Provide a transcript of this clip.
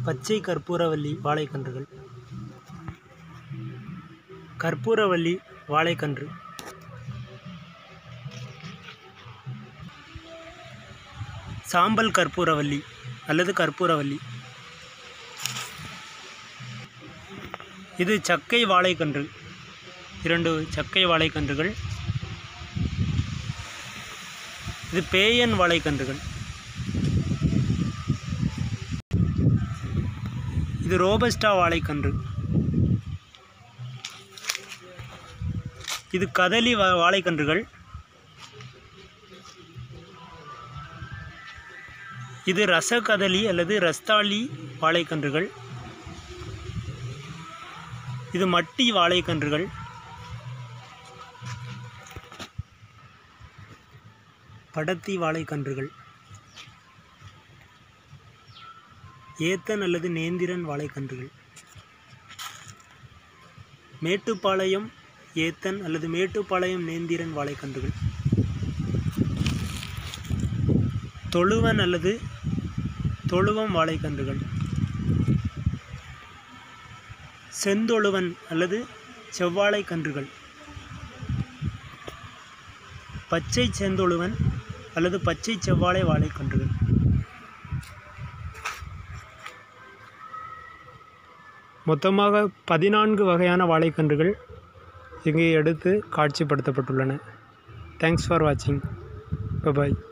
பச்சை கற்பூரவல்லி வாழைக்கன்றுகள் கற்பூரவல்லி வாழைக்கன்று சாம்பல் கற்பூரவல்லி அல்லது கற்பூரவல்லி இது சக்கை வாழைக்கன்று இரண்டு சக்கை வாழைக்கன்றுகள் இது பேயன் வாழைக்கன்றுகள் இது ரோபஸ்டா வாழைக்கன்று இது கதலி வா வாழைக்கன்றுகள் இது ரசகதலி அல்லது ரஸ்தாளி வாழைக்கன்றுகள் இது மட்டி வாழைக்கன்றுகள் படத்தி வாழைக்கன்றுகள் ஏத்தன் அல்லது நேந்திரன் வாழைக்கன்றுகள் மேட்டுப்பாளையம் ஏத்தன் அல்லது மேட்டுப்பாளையம் நேந்திரன் வாழைக்கன்றுகள் தொழுவன் அல்லது தொழுவம் வாழைக்கன்றுகள் செந்தொழுவன் அல்லது செவ்வாழை கன்றுகள் பச்சை செந்தொழுவன் அல்லது பச்சை செவ்வாழை வாழைக்கன்றுகள் மொத்தமாக பதினான்கு வகையான வாழைக்கன்றுகள் இங்கே எடுத்து காட்சிப்படுத்தப்பட்டுள்ளன தேங்க்ஸ் ஃபார் வாட்சிங் பபாய்